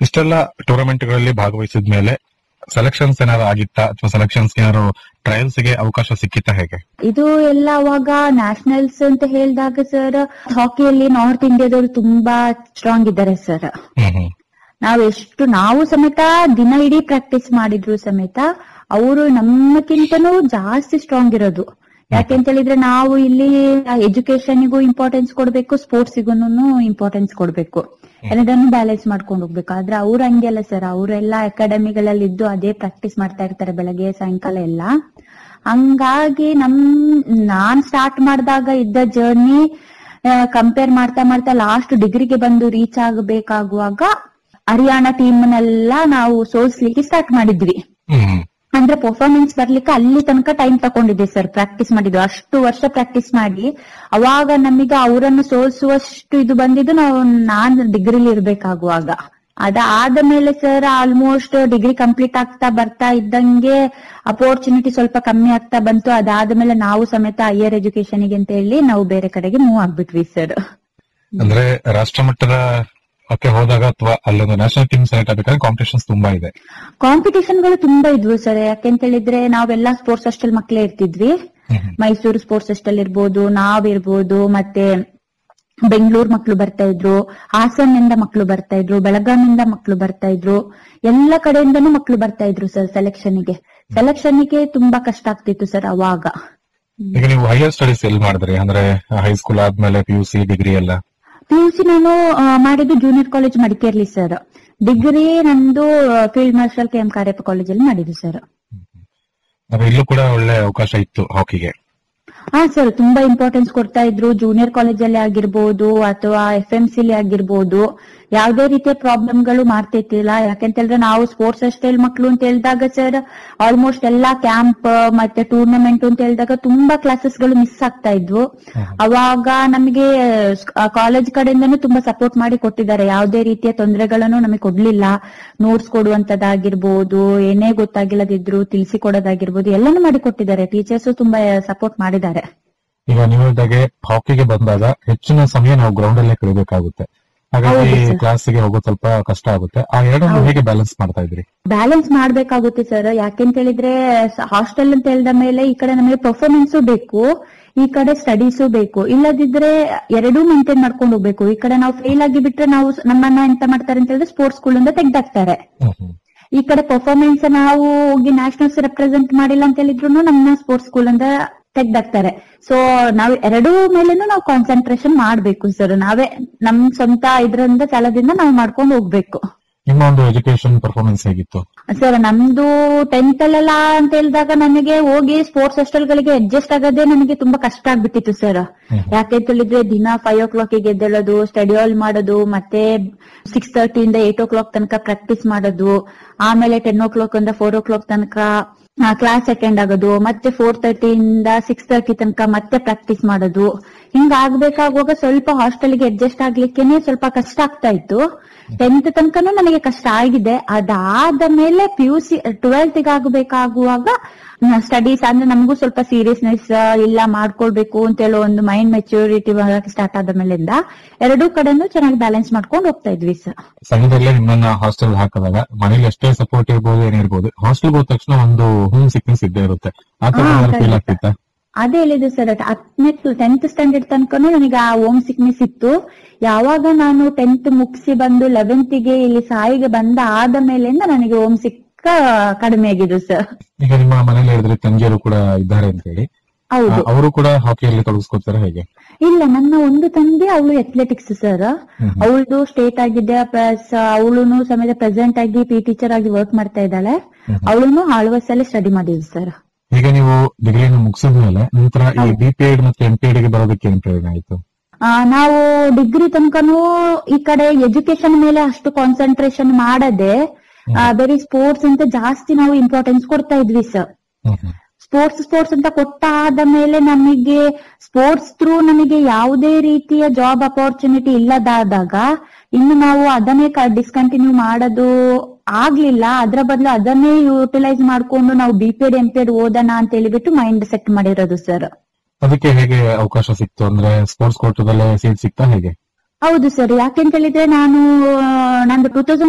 ಇಷ್ಟೆಲ್ಲ ಟೂರ್ನಮೆಂಟ್ ಗಳಲ್ಲಿ ಭಾಗವಹಿಸಿದ ಮೇಲೆ ಸೆಲೆಕ್ಷನ್ಸ್ ಏನಾದ್ರು ಆಗಿತ್ತಾ ಅಥವಾ ಸೆಲೆಕ್ಷನ್ಸ್ ಏನಾದ್ರು ಟ್ರಯಲ್ಸ್ ಗೆ ಅವಕಾಶ ಸಿಕ್ಕಿತ್ತಾ ಹೇಗೆ ಇದು ಎಲ್ಲ ಅವಾಗ ನ್ಯಾಷನಲ್ಸ್ ಅಂತ ಹೇಳಿದಾಗ ಸರ್ ಹಾಕಿಯಲ್ಲಿ ನಾರ್ತ್ ಇಂಡಿಯಾದವರು ತುಂಬಾ ಸ್ಟ್ರಾಂಗ್ ಇದ್ದಾರೆ ಸರ್ ಹ್ಮ್ ಹ್ಮ್ ನಾವ್ ಎಷ್ಟು ನಾವು ಸಮೇತ ದಿನ ಇಡೀ ಪ್ರಾಕ್ಟೀಸ್ ಮಾಡಿದ್ರು ಸಮೇತ ಅವರು ನಮ್ಮಕ್ಕಿಂತನೂ ಜಾಸ್ತಿ ಸ್ಟ್ರಾಂಗ್ ಇರೋದು ಯಾಕೆಂತ ಹೇಳಿದ್ರೆ ನಾವು ಇಲ್ಲಿ ಎಜುಕೇಶನ್ಗೂ ಇಂಪಾರ್ಟೆನ್ಸ್ ಕೊಡ್ಬೇಕು ಸ್ಪೋರ್ಟ್ಸಿಗೂ ಇಂಪಾರ್ಟೆನ್ಸ್ ಕೊಡ್ಬೇಕು ಎಲ್ಲದನ್ನು ಬ್ಯಾಲೆನ್ಸ್ ಮಾಡ್ಕೊಂಡು ಹೋಗ್ಬೇಕು ಆದ್ರೆ ಅವ್ರು ಹಂಗೆ ಅಲ್ಲ ಸರ್ ಅವರೆಲ್ಲ ಅಕಾಡೆಮಿಗಳಲ್ಲಿ ಇದ್ದು ಅದೇ ಪ್ರಾಕ್ಟೀಸ್ ಮಾಡ್ತಾ ಇರ್ತಾರೆ ಬೆಳಗ್ಗೆ ಸಾಯಂಕಾಲ ಎಲ್ಲ ಹಂಗಾಗಿ ನಮ್ ನಾನ್ ಸ್ಟಾರ್ಟ್ ಮಾಡಿದಾಗ ಇದ್ದ ಜರ್ನಿ ಕಂಪೇರ್ ಮಾಡ್ತಾ ಮಾಡ್ತಾ ಲಾಸ್ಟ್ ಡಿಗ್ರಿಗೆ ಬಂದು ರೀಚ್ ಆಗಬೇಕಾಗುವಾಗ ಹರಿಯಾಣ ಟೀಮ್ನೆಲ್ಲ ನಾವು ಸೋಲ್ಸ್ಲಿಕ್ಕೆ ಸ್ಟಾರ್ಟ್ ಮಾಡಿದ್ವಿ ಹ್ಮ್ ಹ್ಮ್ ಅಂದ್ರೆ ಪರ್ಫಾರ್ಮೆನ್ಸ್ ಬರ್ಲಿಕ್ಕೆ ಅಲ್ಲಿ ತನಕ ಟೈಮ್ ತಕೊಂಡಿದ್ದೆ ಸರ್ ಪ್ರಾಕ್ಟೀಸ್ ಮಾಡಿದ್ದು ಅಷ್ಟು ವರ್ಷ ಪ್ರಾಕ್ಟೀಸ್ ಮಾಡಿ ಅವಾಗ ನಮಗೆ ಅವರನ್ನು ಸೋಲ್ಸುವಷ್ಟು ಇದು ಬಂದಿದ್ದು ನಾವು ನಾನ್ ಡಿಗ್ರಿಲಿ ಇರ್ಬೇಕಾಗುವಾಗ ಅದಾದ ಮೇಲೆ ಸರ್ ಆಲ್ಮೋಸ್ಟ್ ಡಿಗ್ರಿ ಕಂಪ್ಲೀಟ್ ಆಗ್ತಾ ಬರ್ತಾ ಇದ್ದಂಗೆ ಅಪೋರ್ಚುನಿಟಿ ಸ್ವಲ್ಪ ಕಮ್ಮಿ ಆಗ್ತಾ ಬಂತು ಅದಾದ್ಮೇಲೆ ನಾವು ಸಮೇತ ಹೈಯರ್ ಎಜುಕೇಶನ್ ಗೆ ಅಂತ ಹೇಳಿ ನಾವು ಬೇರೆ ಕಡೆಗೆ ಮೂವ್ ಆಗ್ಬಿಟ್ವಿ ಸರ್ ಅಂದ್ರೆ ರಾಷ್ಟ್ರ ಮಟ್ಟದ ಕ್ಕೆ ಹೋದಾಗ ಅಥವಾ ಅಲ್ಲೊಂದು ನ್ಯಾಷನಲ್ ಟೀಮ್ ಸೆಲೆಕ್ಟ್ ಆಗಬೇಕಾದ್ರೆ ಕಾಂಪಿಟೇಷನ್ಸ್ ತುಂಬಾ ಇದೆ ಕಾಂಪಿಟೇಷನ್ ಗಳು ತುಂಬಾ ಇದ್ವು ಸರ್ ಯಾಕೆಂತ ಹೇಳಿದ್ರೆ ನಾವೆಲ್ಲ ಸ್ಪೋರ್ಟ್ಸ್ ಅಷ್ಟಲ್ಲಿ ಮಕ್ಕಳೇ ಇರ್ತಿದ್ವಿ ಹ್ಮ್ ಹ್ಮ್. ಮೈಸೂರು ಸ್ಪೋರ್ಟ್ಸ್ ಅಷ್ಟಲ್ಲಿ ಇರ್ಬೋದು ನಾವಿರ್ಬೋದು ಮತ್ತೆ ಬೆಂಗಳೂರು ಮಕ್ಕಳು ಬರ್ತಾ ಇದ್ರು ಹಾಸನ್ನಿಂದ ಮಕ್ಕಳು ಬರ್ತಾ ಇದ್ರು ಬೆಳಗಾವಿಂದ ಮಕ್ಕಳು ಬರ್ತಾ ಇದ್ರು ಎಲ್ಲ ಕಡೆಯಿಂದನೂ ಮಕ್ಕಳು ಬರ್ತಾ ಇದ್ರು ಸರ್ ಸೆಲೆಕ್ಷನ್ಗೆ ಸೆಲೆಕ್ಷನ್ಗೆ ತುಂಬಾ ಕಷ್ಟ ಆಗ್ತಿತ್ತು ಸರ್ ಅವಾಗ ಈಗ ನೀವು ಹೈಯರ್ ಸ್ಟಡೀಸ್ ಎಲ್ಲಿ ಮಾಡಿದ್ರಿ ಅಂದ್ರೆ ಹೈಸ್ಕೂಲ್ ಆದ್ಮೇಲೆ ಪಿ ಯು ಸಿ ಡಿಗ್ರಿ ಎಲ್ಲ ಪಿ ಯು ಸಿ ನಾನು ಆ, ಮಾಡಿದ್ದು ಜೂನಿಯರ್ ಕಾಲೇಜ್ ಮಡಿಕೇರ್ಲಿ ಸರ್ ಡಿಗ್ರಿ ನಂದು field marshal K M Kariappa ಕಾಲೇಜಲ್ಲಿ ಮಾಡಿದ್ದು ಸರ್ ಅಂದ್ರೆ ಇಲ್ಲೂ ಕೂಡ ಒಳ್ಳೆ ಅವಕಾಶ ಇತ್ತು ಹಾಕಿಗೆ ಹಾ ಸರ್ ತುಂಬಾ ಇಂಪಾರ್ಟೆನ್ಸ್ ಕೊಡ್ತಾ ಇದ್ರು ಜೂನಿಯರ್ ಕಾಲೇಜಲ್ಲಿ ಆಗಿರ್ಬೋದು ಅಥವಾ ಎಫ್ ಎಂ ಸಿಲಿ ಆಗಿರ್ಬೋದು ಯಾವುದೇ ರೀತಿಯ ಪ್ರಾಬ್ಲಮ್ ಗಳು ಮಾಡ್ತಿರ್ತಿಲ್ಲ ಯಾಕೆಂತ ಹೇಳಿದ್ರೆ ನಾವು ಸ್ಪೋರ್ಟ್ಸ್ ಅಷ್ಟೇಲ್ ಮಕ್ಳು ಅಂತ ಹೇಳಿದಾಗ ಸರ್ ಆಲ್ಮೋಸ್ಟ್ ಎಲ್ಲಾ ಕ್ಯಾಂಪ್ ಮತ್ತೆ ಟೂರ್ನಮೆಂಟ್ ಅಂತ ಹೇಳಿದಾಗ ತುಂಬಾ ಕ್ಲಾಸಸ್ ಗಳು ಮಿಸ್ ಆಗ್ತಾ ಇದ್ವು ಅವಾಗ ನಮಗೆ ಕಾಲೇಜ್ ಕಡೆಯಿಂದನೂ ತುಂಬಾ ಸಪೋರ್ಟ್ ಮಾಡಿ ಕೊಟ್ಟಿದ್ದಾರೆ ಯಾವುದೇ ರೀತಿಯ ತೊಂದರೆಗಳನ್ನು ನಮಗೆ ಕೊಡ್ಲಿಲ್ಲ ನೋಟ್ಸ್ ಕೊಡುವಂತದ್ದಾಗಿರ್ಬೋದು ಏನೇ ಗೊತ್ತಾಗಿಲ್ಲದಿದ್ರು ತಿಳಿಸಿ ಕೊಡೋದಾಗಿರ್ಬೋದು ಎಲ್ಲಾನು ಮಾಡಿ ಕೊಟ್ಟಿದ್ದಾರೆ ಟೀಚರ್ಸ್ ತುಂಬಾ ಸಪೋರ್ಟ್ ಮಾಡಿದ್ದಾರೆ ಈಗ ನೀವು ಹೇಳಿದಾಗೆ ಹಾಕಿಗೆ ಬಂದಾಗ ಹೆಚ್ಚಿನ ಸಮಯ ನಾವು ಗ್ರೌಂಡ್ ಅಲ್ಲೇ ಕಳಿಬೇಕಾಗುತ್ತೆ ಹಾಗಾಗಿ ಹೌದು sir. ಕ್ಲಾಸಿಗೆ ಹೋಗೋದು ಸ್ವಲ್ಪ ಕಷ್ಟ ಆಗುತ್ತೆ ಆ ಎರಡನ್ನು ಹೇಗೆ ಬ್ಯಾಲೆನ್ಸ್ ಮಾಡ್ತಾ ಇದ್ರಿ ಬ್ಯಾಲೆನ್ಸ್ ಮಾಡ್ಬೇಕಾಗುತ್ತೆ ಸರ್ ಯಾಕೆಂತ ಹೇಳಿದ್ರೆ ಹಾಸ್ಟೆಲ್ ಅಂತ ಹೇಳಿದ ಮೇಲೆ ಈ ಕಡೆ ನಮಗೆ ಪರ್ಫಾರ್ಮೆನ್ಸ್ ಬೇಕು ಈ ಕಡೆ ಸ್ಟಡೀಸು ಬೇಕು ಇಲ್ಲದಿದ್ರೆ ಎರಡೂ ಮೇಂಟೈನ್ ಮಾಡ್ಕೊಂಡು ಹೋಗ್ಬೇಕು ಈ ಕಡೆ ನಾವು ಫೇಲ್ ಆಗಿ ಬಿಟ್ರೆ ನಾವು ನಮ್ಮನ್ನ ಎಂತ ಮಾಡ್ತಾರೆ ಅಂತ ಹೇಳಿದ್ರೆ ಸ್ಪೋರ್ಟ್ಸ್ ಸ್ಕೂಲ್ ಇಂದ ತೆಗ್ದಾಕ್ತಾರೆ ಹ್ಮ್ ಹ್ಮ್. ಈ ಕಡೆ ಪರ್ಫಾರ್ಮೆನ್ಸ್ ನಾವು ಹೋಗಿ ನ್ಯಾಷನಲ್ಸ್ ರೆಪ್ರೆಸೆಂಟ್ ಮಾಡಿಲ್ಲ ಅಂತ ಹೇಳಿದ್ರು ನಮ್ಮ ಸ್ಪೋರ್ಟ್ಸ್ ಸ್ಕೂಲ್ ಅಂತ ತೆಗ್ದಾಕ್ತಾರೆ ಸೊ ನಾವು ಎರಡೂ ಮೇಲೇನು ನಾವು ಕಾನ್ಸಂಟ್ರೇಷನ್ ಮಾಡ್ಬೇಕು ಸರ್ ನಾವೇ ನಮ್ ಸ್ವಂತ ಇದ್ರಿಂದ ಛಲದಿಂದ ನಾವು ಮಾಡ್ಕೊಂಡು ಹೋಗ್ಬೇಕು ನಿಮ್ಮ ಒಂದು ಎಜುಕೇಶನ್ ಪರ್ಫಾರ್ಮೆನ್ಸ್ ಹೇಗಿತ್ತು ಸರ್ ನಮ್ದು ಟೆಂತ್ ಅಲ್ಲೆಲ್ಲ ಅಂತ ಹೇಳಿದಾಗ ನನಗೆ ಹೋಗಿ ಸ್ಪೋರ್ಟ್ಸ್ ಹಾಸ್ಟೆಲ್ ಗಳಿಗೆ ಅಡ್ಜಸ್ಟ್ ಆಗೋದೇ ನನಗೆ ತುಂಬಾ ಕಷ್ಟ ಆಗ್ಬಿಟ್ಟಿತ್ತು ಸರ್ ಯಾಕೆಂತ ಹೇಳಿದ್ರೆ ದಿನ ಫೈವ್ ಓ ಕ್ಲಾಕ್ ಎದ್ದೇಳೋದು ಸ್ಟಡಿ ಹಾಲ್ ಮಾಡೋದು ಮತ್ತೆ ಸಿಕ್ಸ್ ತರ್ಟಿಯಿಂದ ಏಟ್ ಓ ಕ್ಲಾಕ್ ತನಕ ಪ್ರಾಕ್ಟೀಸ್ ಮಾಡೋದು ಆಮೇಲೆ ಟೆನ್ ಓ ಕ್ಲಾಕ್ ಇಂದ ಫೋರ್ ಓ ಕ್ಲಾಕ್ ತನಕ ಕ್ಲಾಸ್ ಅಟೆಂಡ್ ಆಗೋದು ಮತ್ತೆ ಫೋರ್ ತರ್ಟಿಯಿಂದ ಸಿಕ್ಸ್ ತರ್ಟಿ ತನಕ ಮತ್ತೆ ಪ್ರಾಕ್ಟೀಸ್ ಮಾಡೋದು ಹಿಂಗ ಆಗ್ಬೇಕಾಗುವಾಗ ಸ್ವಲ್ಪ ಹಾಸ್ಟೆಲ್ಗೆ ಅಡ್ಜಸ್ಟ್ ಆಗ್ಲಿಕ್ಕೇನೆ ಸ್ವಲ್ಪ ಕಷ್ಟ ಆಗ್ತಾ ಇತ್ತು ಟೆಂತ್ ತನಕನೂ ನನಗೆ ಕಷ್ಟ ಆಗಿದೆ ಅದಾದ ಮೇಲೆ ಪಿ ಯು ಸಿ ಟ್ವೆಲ್ತ್ ಆಗಬೇಕಾಗುವಾಗ ಸ್ಟಡೀಸ್ ಅಂದ್ರೆ ನಮಗೂ ಸ್ವಲ್ಪ ಸೀರಿಯಸ್ನೆಸ್ ಇಲ್ಲ ಮಾಡ್ಕೊಳ್ಬೇಕು ಅಂತ ಹೇಳೋ ಒಂದು ಮೈಂಡ್ ಮೆಚೂರಿಟಿ ಸ್ಟಾರ್ಟ್ ಆದ ಮೇಲಿಂದ ಎರಡೂ ಕಡೆನೂ ಚೆನ್ನಾಗಿ ಬ್ಯಾಲೆನ್ಸ್ ಮಾಡ್ಕೊಂಡು ಹೋಗ್ತಾ ಇದ್ವಿ ಸರ್ ಸಣ್ಣದಲ್ಲೇ ನಿಮ್ಮನ್ನ ಹಾಸ್ಟೆಲ್ ಹಾಕಿದಾಗ ಮನೇಲಿ ಎಷ್ಟೇ ಸಪೋರ್ಟ್ ಇರ್ಬೋದು ಏನಿರ್ಬೋದು ಹಾಸ್ಟೆಲ್ ಹೋದ ತಕ್ಷಣ ಒಂದು ಹೋಮ್ ಸಿಕ್ನೆಸ್ ಇದ್ದೇ ಇರುತ್ತೆ ಆ ತರ ಹಾ, ಫೀಲ್ ಖಂಡಿತ. ಆಗ್ತಿತ್ತಾ ಅದೇ ಹೇಳಿದ್ದು ಸರ್ ಹತ್ತನೇ ಟೆಂತ್ ಸ್ಟ್ಯಾಂಡರ್ಡ್ ತನಕನೂ ನನಗೆ ಆ ಹೋಮ್ ಸಿಕ್ನೆಸ್ ಇತ್ತು ಯಾವಾಗ ನಾನು ಟೆಂತ್ ಮುಗಿಸಿ ಬಂದು ಲೆವೆಂತ್ ಗೆ ಇಲ್ಲಿ ಸಾಯಿಗೆ ಬಂದ ಆದ ಮೇಲಿಂದ ನನಗೆ ಹೋಮ್ ಸಿಕ್ಕ ಕಡಿಮೆ ಆಗಿದ್ದು ಸರ್ ಈಗ ನಿಮ್ಮ ಮನೇಲಿ ಹೇಳಿದ್ರೆ ತಂಗಿಯರು ಕೂಡ ಇದ್ದಾರೆ ಅಂತ ಹೇಳಿ ಹೌದು ಅವರು ಕೂಡ ಹಾಕಿಯಲ್ಲಿ ತೊಡಗಿಸ್ಕೊತಾರೆ ಹೇಗೆ ಇಲ್ಲ ನನ್ನ ಒಂದು ತಂದೆ ಅವಳು ಅಥ್ಲೆಟಿಕ್ಸ್ ಸರ್ ಅವಳದು ಸ್ಟೇಟ್ ಆಗಿದೆ ಪ್ಲಸ್ ಅವಳುನು ಸಮೇತ ಪ್ರೆಸೆಂಟ್ ಆಗಿ ಪಿ ಟೀಚರ್ ಆಗಿ ವರ್ಕ್ ಮಾಡ್ತಾ ಇದ್ದಾಳೆ ಅವಳುನು ಆಳ್ವಸಲ್ಲೇ ಸ್ಟಡಿ ಮಾಡಿದ್ವಿ ಸರ್ ಈಗ ನೀವು ಡಿಗ್ರಿಯನ್ನು ಮುಗಿಸಿದ ಮೇಲೆ ನಂತರ ಈ ಬಿ ಪಿ ಎಡ್ ಮತ್ತೆ ಎಂ ಪಿ ಎಡ್ ಗೆ ಬರೋದಕ್ಕೆ ಏನ್ ಪ್ರಯೋಜನ ಆಯ್ತು ಆ, ನಾವು ಡಿಗ್ರಿ ತನಕನೂ ಈ ಕಡೆ ಎಜುಕೇಶನ್ ಮೇಲೆ ಅಷ್ಟು ಕಾನ್ಸಂಟ್ರೇಷನ್ ಮಾಡದೆ ಆ, ಬರೀ ಸ್ಪೋರ್ಟ್ಸ್ ಅಂತ ಜಾಸ್ತಿ ನಾವು ಇಂಪಾರ್ಟೆನ್ಸ್ ಕೊಡ್ತಾ ಇದ್ವಿ ಸರ್ ಹ್ಮ್ ಹ್ಮ್. ಸ್ಪೋರ್ಟ್ಸ್ ಸ್ಪೋರ್ಟ್ಸ್ ಅಂತ ಕೊಟ್ಟಾದ ಮೇಲೆ ನಮಗೆ ಸ್ಪೋರ್ಟ್ಸ್ ಥ್ರೂ ನಮಗೆ ಯಾವುದೇ ರೀತಿಯ ಜಾಬ್ ಅಪಾರ್ಚುನಿಟಿ ಇಲ್ಲದಾದಾಗ ಇನ್ನು ನಾವು ಅದನ್ನೇ ಡಿಸ್ಕಂಟಿನ್ಯೂ ಮಾಡೋದು ಆಗ್ಲಿಲ್ಲ ಅದ್ರ ಬದಲು ಅದನ್ನೇ ಯುಟಿಲೈಸ್ ಮಾಡ್ಕೊಂಡು ನಾವು B P Ed M P Ed ಓದೋಣ ಅಂತ ಹೇಳಿಬಿಟ್ಟು ಮೈಂಡ್ ಸೆಟ್ ಮಾಡಿರೋದು ಸರ್ ಅದಕ್ಕೆ ಹೇಗೆ ಅವಕಾಶ ಸಿಕ್ತು ಅಂದ್ರೆ ಸ್ಪೋರ್ಟ್ಸ್ ಕೋಟದಲ್ಲೇ ಸೀಟ್ ಸಿಕ್ತಾ ಹೇಗೆ ಹೌದು ಸರ್ ಯಾಕೆಂತ ಹೇಳಿದ್ರೆ ನಾನು ಆ, ನಂದು ಟೂ ತೌಸಂಡ್